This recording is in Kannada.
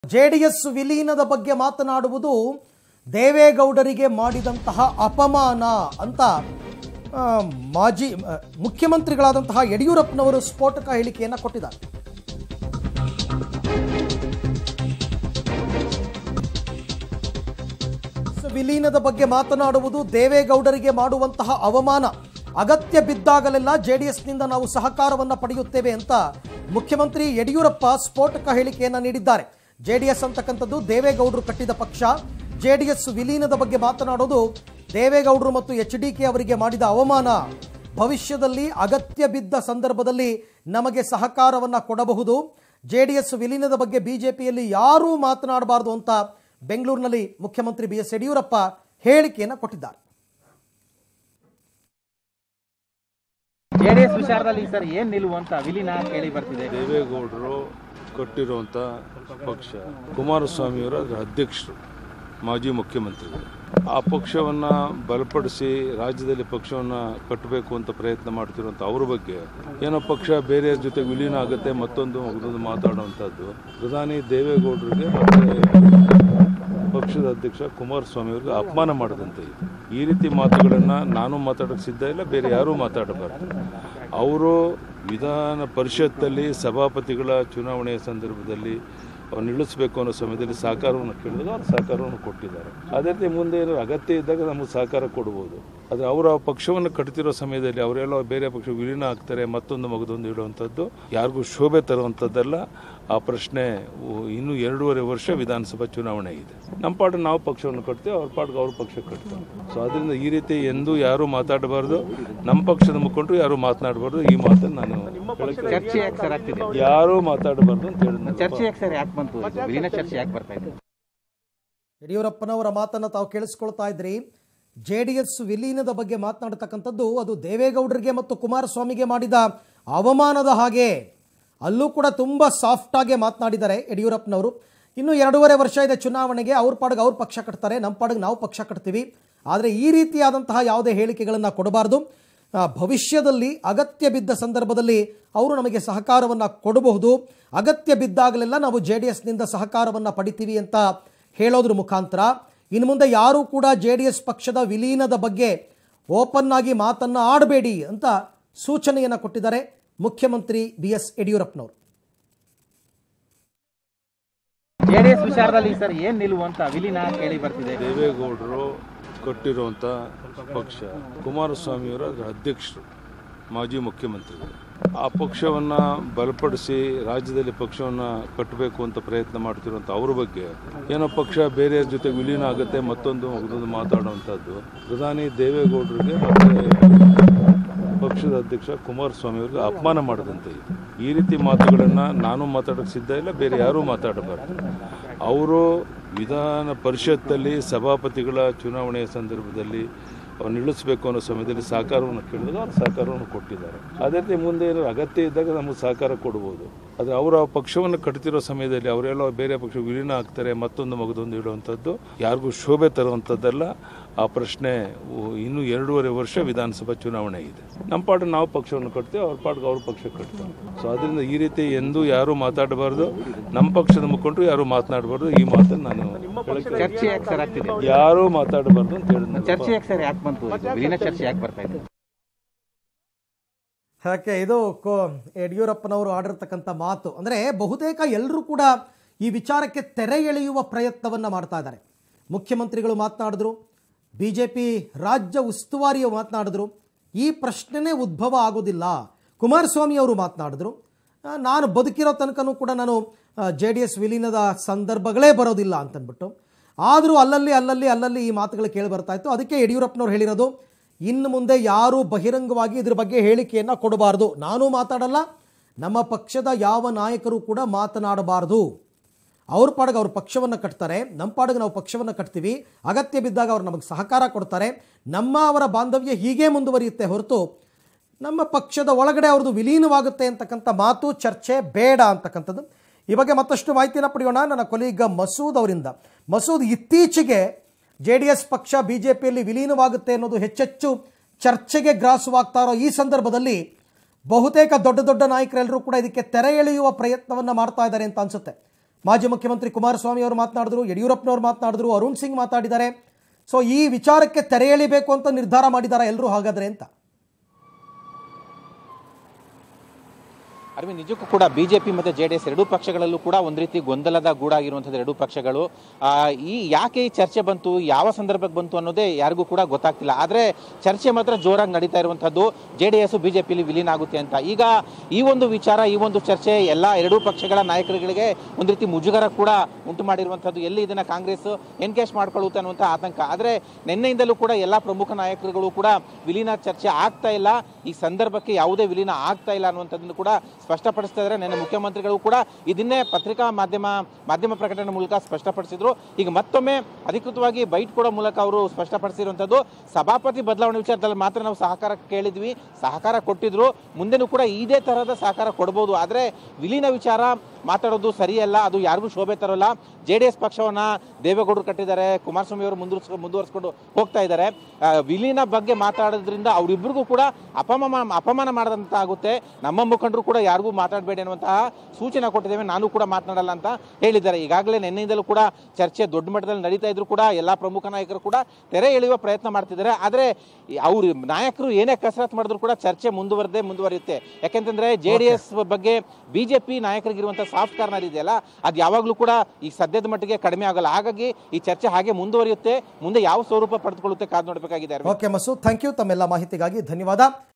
ಜೆಡಿಎಸ್ ವಿಲೀನದ ಬಗ್ಗೆ ಮಾತನಾಡುವುದು ದೇವೇಗೌಡರಿಗೆ ಮಾಡಿದಂತಹ ಅಪಮಾನ ಅಂತ ಆ, ಮಾಜಿ ಆ, ಮುಖ್ಯಮಂತ್ರಿಗಳಾದಂತಹ ಯಡಿಯೂರಪ್ಪನವರು ಸ್ಫೋಟಕ ಹೇಳಿಕೆಯನ್ನು ಕೊಟ್ಟಿದ್ದಾರೆ ಸೊ, ವಿಲೀನದ ಬಗ್ಗೆ ಮಾತನಾಡುವುದು ದೇವೇಗೌಡರಿಗೆ ಮಾಡುವಂತಹ ಅವಮಾನ ಅಗತ್ಯ ಬಿದ್ದಾಗಲೆಲ್ಲ ಜೆಡಿಎಸ್ನಿಂದ ನಾವು ಸಹಕಾರವನ್ನು ಪಡೆಯುತ್ತೇವೆ ಅಂತ ಮುಖ್ಯಮಂತ್ರಿ ಯಡಿಯೂರಪ್ಪ ಸ್ಫೋಟಕ ಹೇಳಿಕೆಯನ್ನು ನೀಡಿದ್ದಾರೆ ಜೆಡಿಎಸ್ ಅಂತಕ್ಕಂಥದ್ದು ದೇವೇಗೌಡರು ಕಟ್ಟಿದ ಪಕ್ಷ ಜೆಡಿಎಸ್ ವಿಲೀನದ ಬಗ್ಗೆ ಮಾತನಾಡೋದು ದೇವೇಗೌಡರು ಮತ್ತು ಎಚ್ ಡಿ ಕೆ ಅವರಿಗೆ ಮಾಡಿದ ಅವಮಾನ ಭವಿಷ್ಯದಲ್ಲಿ ಅಗತ್ಯ ಬಿದ್ದ ಸಂದರ್ಭದಲ್ಲಿ ನಮಗೆ ಸಹಕಾರವನ್ನು ಕೊಡಬಹುದು ಜೆಡಿಎಸ್ ವಿಲೀನದ ಬಗ್ಗೆ ಬಿಜೆಪಿಯಲ್ಲಿ ಯಾರೂ ಮಾತನಾಡಬಾರದು ಅಂತ ಬೆಂಗಳೂರಿನಲ್ಲಿ ಮುಖ್ಯಮಂತ್ರಿ ಬಿ ಎಸ್ ಯಡಿಯೂರಪ್ಪ ಹೇಳಿಕೆಯನ್ನು ಕೊಟ್ಟಿದ್ದಾರೆ ಜೆಡಿಎಸ್ ವಿಚಾರದಲ್ಲಿ ಸರ್ ಏನ್ ನಿಲುವು ಅಂತ ವಿಲೀನ ಕೇಳಿ ಬರ್ತಿದೆ ದೇವೇಗೌಡರು ಕಟ್ಟಿರುವಂಥ ಪಕ್ಷ ಕುಮಾರಸ್ವಾಮಿಯವರ ಅದರ ಅಧ್ಯಕ್ಷರು ಮಾಜಿ ಮುಖ್ಯಮಂತ್ರಿಗಳು ಆ ಪಕ್ಷವನ್ನು ಬಲಪಡಿಸಿ ರಾಜ್ಯದಲ್ಲಿ ಪಕ್ಷವನ್ನು ಕಟ್ಟಬೇಕು ಅಂತ ಪ್ರಯತ್ನ ಮಾಡ್ತಿರುವಂಥ ಅವ್ರ ಬಗ್ಗೆ ಏನೋ ಪಕ್ಷ ಬೇರೆಯವ್ರ ಜೊತೆ ವಿಲೀನ ಆಗುತ್ತೆ ಮತ್ತೊಂದು ಮಗದೊಂದು ಮಾತಾಡುವಂಥದ್ದು ಪ್ರಧಾನಿ ದೇವೇಗೌಡರಿಗೆ ಮತ್ತು ಪಕ್ಷದ ಅಧ್ಯಕ್ಷ ಕುಮಾರಸ್ವಾಮಿ ಅವರಿಗೆ ಅಪಮಾನ ಮಾಡಿದಂತೆ ಇದೆ ಈ ರೀತಿ ಮಾತುಗಳನ್ನು ನಾನು ಮಾತಾಡೋಕ್ಕೆ ಸಿದ್ಧ ಇಲ್ಲ ಬೇರೆ ಯಾರೂ ಮಾತಾಡಬಾರ್ದು ಅವರು ವಿಧಾನ ಪರಿಷತ್ತಲ್ಲಿ ಸಭಾಪತಿಗಳ ಚುನಾವಣೆಯ ಸಂದರ್ಭದಲ್ಲಿ ಅವ್ರು ನಿಲ್ಲಿಸಬೇಕು ಅನ್ನೋ ಸಮಯದಲ್ಲಿ ಸಹಕಾರವನ್ನು ಕೇಳಿದಾಗ ಅವ್ರು ಸಹಕಾರವನ್ನು ಕೊಟ್ಟಿದ್ದಾರೆ ಅದೇ ರೀತಿ ಮುಂದೆ ಏನಾದ್ರು ಅಗತ್ಯ ಇದ್ದಾಗ ನಮಗೆ ಸಹಕಾರ ಕೊಡ್ಬೋದು ಆದರೆ ಅವರು ಆ ಪಕ್ಷವನ್ನು ಕಟ್ತಿರೋ ಸಮಯದಲ್ಲಿ ಅವರೆಲ್ಲ ಬೇರೆ ಪಕ್ಷ ವಿಲೀನ ಆಗ್ತಾರೆ ಮತ್ತೊಂದು ಮಗದೊಂದು ಇಡುವಂಥದ್ದು ಯಾರಿಗೂ ಶೋಭೆ ತರುವಂಥದ್ದಲ್ಲ ಆ ಪ್ರಶ್ನೆ ಉ- ಇನ್ನೂ ಎರಡೂವರೆ ವರ್ಷ ವಿಧಾನಸಭಾ ಚುನಾವಣೆ ಇದೆ ನಮ್ಮ ಪಾಡು ನಾವು ಪಕ್ಷವನ್ನು ಕಟ್ತೀವಿ ಅವ್ರ ಪಾಡ್ಗೆ ಅವ್ರ ಪಕ್ಷ ಕಟ್ತಾರೆ ಸೊ ಅದರಿಂದ ಈ ರೀತಿ ಎಂದೂ ಯಾರೂ ಮಾತಾಡಬಾರ್ದು ನಮ್ಮ ಪಕ್ಷದ ಮುಖಂಡರು ಯಾರೂ ಮಾತನಾಡಬಾರ್ದು ಈ ಮಾತನ್ನು ನಾನು ಹೇಳಕ್ಕೆ ಚರ್ಚೆ ಯಾಕೆ ಸರ್ ಆಗ್ತಿದೆ ಯಾರೂ ಮಾತಾಡಬಾರ್ದು ಅಂತ ಹೇಳಿದ್ನಲ್ಲ. ಚರ್ಚೆ ಯಾಕೆ ಸರ್ ಯಾಕೆ ಬಂತು ಇದು? ವಿಲೀನ ಚರ್ಚೆ ಯಾಕೆ ಬರ್ತಾ ಇದೆ ಯಡಿಯೂರಪ್ಪನವರ ಮಾತನ್ನು ತಾವು ಕೇಳಿಸ್ಕೊಳ್ತಾ ಇದ್ರಿ ಜೆ ಡಿ ಎಸ್ ವಿಲೀನದ ಬಗ್ಗೆ ಮಾತನಾಡತಕ್ಕಂಥದ್ದು ಅದು ದೇವೇಗೌಡರಿಗೆ ಮತ್ತು ಕುಮಾರಸ್ವಾಮಿಗೆ ಮಾಡಿದ ಅವಮಾನದ ಹಾಗೆ ಅಲ್ಲೂ ಕೂಡ ತುಂಬ ಸಾಫ್ಟಾಗೆ ಮಾತನಾಡಿದ್ದಾರೆ ಯಡಿಯೂರಪ್ಪನವರು ಇನ್ನು ಎರಡೂವರೆ ವರ್ಷ ಇದೆ ಚುನಾವಣೆಗೆ ಅವ್ರ ಪಾಡಿಗೆ ಅವ್ರ ಪಕ್ಷ ಕಟ್ತಾರೆ ನಮ್ಮ ಪಾಡಿಗೆ ನಾವು ಪಕ್ಷ ಕಟ್ತೀವಿ ಆದರೆ ಈ ರೀತಿಯಾದಂತಹ ಯಾವುದೇ ಹೇಳಿಕೆಗಳನ್ನು ಕೊಡಬಾರ್ದು ಆ, ಭವಿಷ್ಯದಲ್ಲಿ ಅಗತ್ಯ ಬಿದ್ದ ಸಂದರ್ಭದಲ್ಲಿ ಅವರು ನಮಗೆ ಸಹಕಾರವನ್ನು ಕೊಡಬಹುದು ಅಗತ್ಯ ಬಿದ್ದಾಗಲೆಲ್ಲ ನಾವು ಜೆ ಡಿ ಎಸ್ನಿಂದ ಸಹಕಾರವನ್ನು ಪಡಿತೀವಿ ಅಂತ ಹೇಳೋದ್ರ ಮುಖಾಂತರ ಇನ್ನು ಮುಂದೆ ಯಾರೂ ಕೂಡ ಜೆ ಡಿ ಎಸ್ ಪಕ್ಷದ ವಿಲೀನದ ಬಗ್ಗೆ ಓಪನ್ ಆಗಿ ಮಾತನ್ನು ಆಡಬೇಡಿ ಅಂತ ಸೂಚನೆಯನ್ನು ಕೊಟ್ಟಿದ್ದಾರೆ ಮುಖ್ಯಮಂತ್ರಿ ಬಿ ಎಸ್ ಯಡಿಯೂರಪ್ಪನವರು ಜೆಡಿಎಸ್ ವಿಚಾರದಲ್ಲಿ ಸರ್ ಏನ್ ನಿಲುವು ಅಂತ ವಿಲೀನ ಕೇಳಿ ಬರ್ತಿದೆ ದೇವೇಗೌಡರು ಕಟ್ಟಿರುವಂಥ ಪಕ್ಷ ಕುಮಾರಸ್ವಾಮಿಯವರ ಅದರ ಅಧ್ಯಕ್ಷರು ಮಾಜಿ ಮುಖ್ಯಮಂತ್ರಿಗಳು ಆ ಪಕ್ಷವನ್ನು ಬಲಪಡಿಸಿ ರಾಜ್ಯದಲ್ಲಿ ಪಕ್ಷವನ್ನು ಕಟ್ಟಬೇಕು ಅಂತ ಪ್ರಯತ್ನ ಮಾಡ್ತಿರುವಂಥ ಅವ್ರ ಬಗ್ಗೆ ಏನೋ ಪಕ್ಷ ಬೇರೆಯವ್ರ ಜೊತೆ ವಿಲೀನ ಆಗುತ್ತೆ ಮತ್ತೊಂದು ಮಗದೊಂದು ಮಾತಾಡುವಂಥದ್ದು ಪ್ರಧಾನಿ ದೇವೇಗೌಡರಿಗೆ ಮತ್ತು ಪಕ್ಷದ ಅಧ್ಯಕ್ಷ ಕುಮಾರಸ್ವಾಮಿ ಅವರಿಗೆ ಅಪಮಾನ ಮಾಡಿದಂತೆ ಇದೆ ಈ ರೀತಿ ಮಾತುಗಳನ್ನು ನಾನು ಮಾತಾಡೋಕ್ಕೆ ಸಿದ್ಧ ಇಲ್ಲ ಬೇರೆ ಯಾರೂ ಮಾತಾಡಬಾರ್ದು ಅವರು ವಿಧಾನ ಪರಿಷತ್ತಲ್ಲಿ ಸಭಾಪತಿಗಳ ಚುನಾವಣೆಯ ಸಂದರ್ಭದಲ್ಲಿ ಅವ್ರು ನಿಲ್ಲಿಸಬೇಕು ಅನ್ನೋ ಸಮಯದಲ್ಲಿ ಸಹಕಾರವನ್ನು ಕೇಳಿದಾಗ ಅವ್ರು ಸಹಕಾರವನ್ನು ಕೊಟ್ಟಿದ್ದಾರೆ ಅದೇ ರೀತಿ ಮುಂದೆ ಏನಾದ್ರು ಅಗತ್ಯ ಇದ್ದಾಗ ನಮಗೆ ಸಹಕಾರ ಕೊಡ್ಬೋದು ಆದರೆ ಅವರು ಆ ಪಕ್ಷವನ್ನು ಕಟ್ತಿರೋ ಸಮಯದಲ್ಲಿ ಅವರೆಲ್ಲ ಬೇರೆ ಪಕ್ಷ ವಿಲೀನ ಆಗ್ತಾರೆ ಮತ್ತೊಂದು ಮಗದೊಂದು ಇಡುವಂಥದ್ದು ಯಾರಿಗೂ ಶೋಭೆ ತರುವಂಥದ್ದಲ್ಲ ಆ ಪ್ರಶ್ನೆ ಉ- ಇನ್ನೂ ಎರಡೂವರೆ ವರ್ಷ ವಿಧಾನಸಭಾ ಚುನಾವಣೆ ಇದೆ ನಮ್ಮ ಪಾಡು ನಾವು ಪಕ್ಷವನ್ನು ಕಟ್ತೀವಿ ಅವ್ರ ಪಾಡ್ಗೆ ಅವ್ರ ಪಕ್ಷ ಕಟ್ತಾರೆ ಸೊ ಅದರಿಂದ ಈ ರೀತಿ ಎಂದೂ ಯಾರೂ ಮಾತಾಡಬಾರ್ದು ನಮ್ಮ ಪಕ್ಷದ ಮುಖಂಡರು ಯಾರೂ ಮಾತನಾಡಬಾರ್ದು ಈ ಮಾತನ್ನು ನಾನು ಹೇಳಕ್ಕೆ ಚರ್ಚೆ ಯಾಕೆ ಸರ್ ಆಗ್ತಿದೆ ಯಾರೂ ಮಾತಾಡಬಾರ್ದು ಅಂತ ಹೇಳಿದ್ನಲ್ಲ. ಚರ್ಚೆ ಯಾಕೆ ಸರ್ ಯಾಕೆ ಬಂತು ಇದು? ವಿಲೀನ ಚರ್ಚೆ ಯಾಕೆ ಬರ್ತಾ ಇದೆ ಯಾಕೆ ಇದು ಕೋ ಯಡಿಯೂರಪ್ಪನವರು ಆಡಿರ್ತಕ್ಕಂಥ ಮಾತು ಅಂದರೆ ಬಹುತೇಕ ಎಲ್ಲರೂ ಕೂಡ ಈ ವಿಚಾರಕ್ಕೆ ತೆರೆ ಎಳೆಯುವ ಪ್ರಯತ್ನವನ್ನು ಮಾಡ್ತಾ ಇದ್ದಾರೆ ಮುಖ್ಯಮಂತ್ರಿಗಳು ಮಾತನಾಡಿದ್ರು ಬಿ ಜೆ ಪಿ ರಾಜ್ಯ ಉಸ್ತುವಾರಿಯು ಮಾತನಾಡಿದ್ರು ಈ ಪ್ರಶ್ನೆನೇ ಉದ್ಭವ ಆಗೋದಿಲ್ಲ ಕುಮಾರಸ್ವಾಮಿ ಅವರು ಮಾತನಾಡಿದ್ರು ಆ, ನಾನು ಬದುಕಿರೋ ತನಕನೂ ಕೂಡ ನಾನು ಜೆ ಡಿ ಎಸ್ ವಿಲೀನದ ಸಂದರ್ಭಗಳೇ ಬರೋದಿಲ್ಲ ಅಂತಂದ್ಬಿಟ್ಟು ಆದರೂ ಅಲ್ಲಲ್ಲಿ ಅಲ್ಲಲ್ಲಿ ಅಲ್ಲಲ್ಲಿ ಈ ಮಾತುಗಳು ಕೇಳಿ ಬರ್ತಾ ಇತ್ತು ಅದಕ್ಕೆ ಯಡಿಯೂರಪ್ಪನವ್ರು ಹೇಳಿರೋದು ಇನ್ನು ಮುಂದೆ ಯಾರೂ ಬಹಿರಂಗವಾಗಿ ಇದ್ರ ಬಗ್ಗೆ ಹೇಳಿಕೆಯನ್ನು ಕೊಡಬಾರ್ದು ನಾನು ಮಾತಾಡಲ್ಲ ನಮ್ಮ ಪಕ್ಷದ ಯಾವ ನಾಯಕರು ಕೂಡ ಮಾತನಾಡಬಾರ್ದು ಅವ್ರ ಪಾಡಿಗೆ ಅವ್ರ ಪಕ್ಷವನ್ನು ಕಟ್ತಾರೆ ನಮ್ಮ ಪಾಡಿಗೆ ನಾವು ಪಕ್ಷವನ್ನು ಕಟ್ತೀವಿ ಅಗತ್ಯ ಬಿದ್ದಾಗ ಅವ್ರು ನಮಗೆ ಸಹಕಾರ ಕೊಡ್ತಾರೆ ನಮ್ಮ ಅವರ ಬಾಂಧವ್ಯ ಹೀಗೆ ಮುಂದುವರಿಯುತ್ತೆ ಹೊರತು ನಮ್ಮ ಪಕ್ಷದ ಒಳಗಡೆ ಅವ್ರದ್ದು ವಿಲೀನವಾಗುತ್ತೆ ಅಂತಕ್ಕಂಥ ಮಾತು ಚರ್ಚೆ ಬೇಡ ಅಂತಕ್ಕಂಥದ್ದು ಈ ಬಗ್ಗೆ ಮತ್ತಷ್ಟು ಮಾಹಿತಿಯನ್ನು ಪಡೆಯೋಣ ನನ್ನ ಕೊಲೀಗ ಮಸೂದ್ ಅವರಿಂದ ಮಸೂದ್ ಇತ್ತೀಚೆಗೆ ಜೆ ಡಿ ಎಸ್ ಪಕ್ಷ ಬಿ ಜೆ ಪಿಯಲ್ಲಿ ವಿಲೀನವಾಗುತ್ತೆ ಅನ್ನೋದು ಹೆಚ್ಚೆಚ್ಚು ಚರ್ಚೆಗೆ ಗ್ರಾಸವಾಗ್ತಾ ಇರೋ ಈ ಸಂದರ್ಭದಲ್ಲಿ ಬಹುತೇಕ ದೊಡ್ಡ ದೊಡ್ಡ ನಾಯಕರೆಲ್ಲರೂ ಕೂಡ ಇದಕ್ಕೆ ತೆರೆ ಎಳೆಯುವ ಪ್ರಯತ್ನವನ್ನು ಮಾಡ್ತಾ ಇದ್ದಾರೆ ಅಂತ ಅನ್ಸುತ್ತೆ ಮಾಜಿ ಮುಖ್ಯಮಂತ್ರಿ ಕುಮಾರಸ್ವಾಮಿ ಅವರು ಮಾತನಾಡಿದ್ರು ಯಡಿಯೂರಪ್ಪನವರು ಮಾತನಾಡಿದ್ರು ಅರುಣ್ ಸಿಂಗ್ ಮಾತಾಡಿದ್ದಾರೆ ಸೊ ಈ ವಿಚಾರಕ್ಕೆ ತೆರೆ ಎಳಿಬೇಕು ಅಂತ ನಿರ್ಧಾರ ಮಾಡಿದಾರ ಎಲ್ಲರೂ ಹಾಗಾದ್ರೆ ಅಂತ ಅರವಿಂದ್ ನಿಜಕ್ಕೂ ಕೂಡ ಬಿಜೆಪಿ ಮತ್ತೆ ಜೆ ಡಿ ಎಸ್ ಎರಡೂ ಪಕ್ಷಗಳಲ್ಲೂ ಕೂಡ ಒಂದು ರೀತಿ ಗೊಂದಲದ ಗೂಡಾಗಿರುವಂಥದ್ದು ಎರಡೂ ಪಕ್ಷಗಳು ಆ, ಈ ಯಾಕೆ ಈ ಚರ್ಚೆ ಬಂತು ಯಾವ ಸಂದರ್ಭಕ್ಕೆ ಬಂತು ಅನ್ನೋದೇ ಯಾರಿಗೂ ಕೂಡ ಗೊತ್ತಾಗ್ತಿಲ್ಲ ಆದರೆ ಚರ್ಚೆ ಮಾತ್ರ ಜೋರಾಗಿ ನಡೀತಾ ಇರುವಂಥದ್ದು ಜೆ ಡಿ ಎಸ್ ಬಿಜೆಪಿಲಿ ವಿಲೀನ ಆಗುತ್ತೆ ಅಂತ ಈಗ ಈ ಒಂದು ವಿಚಾರ ಈ ಒಂದು ಚರ್ಚೆ ಎಲ್ಲ ಎರಡೂ ಪಕ್ಷಗಳ ನಾಯಕರುಗಳಿಗೆ ಒಂದು ರೀತಿ ಮುಜುಗರ ಕೂಡ ಉಂಟು ಮಾಡಿರುವಂಥದ್ದು ಎಲ್ಲಿ ಇದನ್ನ ಕಾಂಗ್ರೆಸ್ ಎನ್ಕೇಶ್ ಮಾಡ್ಕೊಳ್ಳುತ್ತೆ ಅನ್ನುವಂಥ ಆತಂಕ ಆದರೆ ನಿನ್ನೆಯಿಂದಲೂ ಕೂಡ ಎಲ್ಲ ಪ್ರಮುಖ ನಾಯಕರುಗಳು ಕೂಡ ವಿಲೀನ ಚರ್ಚೆ ಆಗ್ತಾ ಇಲ್ಲ ಈ ಸಂದರ್ಭಕ್ಕೆ ಯಾವುದೇ ವಿಲೀನ ಆಗ್ತಾ ಇಲ್ಲ ಅನ್ನುವಂಥದ್ದನ್ನು ಕೂಡ ಸ್ಪಷ್ಟಪಡಿಸ್ತಾ ಇದ್ದಾರೆ ನಿನ್ನೆ ಮುಖ್ಯಮಂತ್ರಿಗಳು ಕೂಡ ಇದನ್ನೇ ಪತ್ರಿಕಾ ಮಾಧ್ಯಮ ಮಾಧ್ಯಮ ಪ್ರಕಟಣೆ ಮೂಲಕ ಸ್ಪಷ್ಟಪಡಿಸಿದ್ರು ಈಗ ಮತ್ತೊಮ್ಮೆ ಅಧಿಕೃತವಾಗಿ ಬೈಟ್ ಕೊಡೋ ಮೂಲಕ ಅವರು ಸ್ಪಷ್ಟಪಡಿಸಿರುವಂಥದ್ದು ಸಭಾಪತಿ ಬದಲಾವಣೆ ವಿಚಾರದಲ್ಲಿ ಮಾತ್ರ ನಾವು ಸಹಕಾರ ಕೇಳಿದ್ವಿ ಸಹಕಾರ ಕೊಟ್ಟಿದ್ರು ಮುಂದೆನೂ ಕೂಡ ಇದೇ ತರಹದ ಸಹಕಾರ ಕೊಡ್ಬೋದು ಆದರೆ ವಿಲೀನ ವಿಚಾರ ಮಾತಾಡೋದು ಸರಿಯಲ್ಲ ಅದು ಯಾರಿಗೂ ಶೋಭೆ ತರೋಲ್ಲ ಜೆ ಡಿ ಎಸ್ ಪಕ್ಷವನ್ನ ದೇವೇಗೌಡರು ಕಟ್ಟಿದ್ದಾರೆ ಕುಮಾರಸ್ವಾಮಿ ಅವರು ಮುಂದುವರ್ಸ್ ಮುಂದುವರಿಸ್ಕೊಂಡು ಹೋಗ್ತಾ ಇದ್ದಾರೆ ಆ, ವಿಲೀನ ಬಗ್ಗೆ ಮಾತಾಡೋದ್ರಿಂದ ಅವರಿಬ್ಬರಿಗೂ ಕೂಡ ಅಪಮಾನ ಅಪಮಾನ ಮಾಡಿದಂತ ಆಗುತ್ತೆ ನಮ್ಮ ಮುಖಂಡರು ಕೂಡ ಯಾರಿಗೂ ಮಾತಾಡಬೇಡಿ ಅನ್ನುವಂತಹ ಸೂಚನೆ ಕೊಟ್ಟಿದ್ದೇವೆ ನಾನು ಕೂಡ ಮಾತನಾಡಲ್ಲ ಅಂತ ಹೇಳಿದ್ದಾರೆ ಈಗಾಗಲೇ ನಿನ್ನೆಯಿಂದಲೂ ಕೂಡ ಚರ್ಚೆ ದೊಡ್ಡ ಮಟ್ಟದಲ್ಲಿ ನಡೀತಾ ಇದ್ರು ಕೂಡ ಎಲ್ಲ ಪ್ರಮುಖ ನಾಯಕರು ಕೂಡ ತೆರೆ ಎಳೆಯುವ ಪ್ರಯತ್ನ ಮಾಡ್ತಿದ್ದಾರೆ ಆದರೆ ಅವರು ನಾಯಕರು ಏನೇ ಕಸರತ್ತು ಮಾಡಿದ್ರು ಕೂಡ ಚರ್ಚೆ ಮುಂದುವರೆದೇ ಮುಂದುವರಿಯುತ್ತೆ ಯಾಕೆಂತಂದ್ರೆ ಜೆ ಡಿ ಎಸ್ ಬಗ್ಗೆ ಬಿಜೆಪಿ ನಾಯಕರಿಗಿರುವಂತಹ ಸಾಫ್ಟ್ ಕಾರ್ನರ್ ಇದೆಯಲ್ಲ ಅದು ಯಾವಾಗಲೂ ಕೂಡ ಈ ಸದ್ಯದ ಮಟ್ಟಿಗೆ ಕಡಿಮೆ ಆಗಲ್ಲ ಹಾಗಾಗಿ ಈ ಚರ್ಚೆ ಹಾಗೆ ಮುಂದುವರಿಯುತ್ತೆ ಮುಂದೆ ಯಾವ ಸ್ವರೂಪ ಪಡೆದುಕೊಳ್ಳುತ್ತೆ ಕಾದು ನೋಡಬೇಕಾಗಿದೆ Arvind. Okay Masood thank you ತಮ್ಮೆಲ್ಲ ಮಾಹಿತಿಗಾಗಿ ಧನ್ಯವಾದ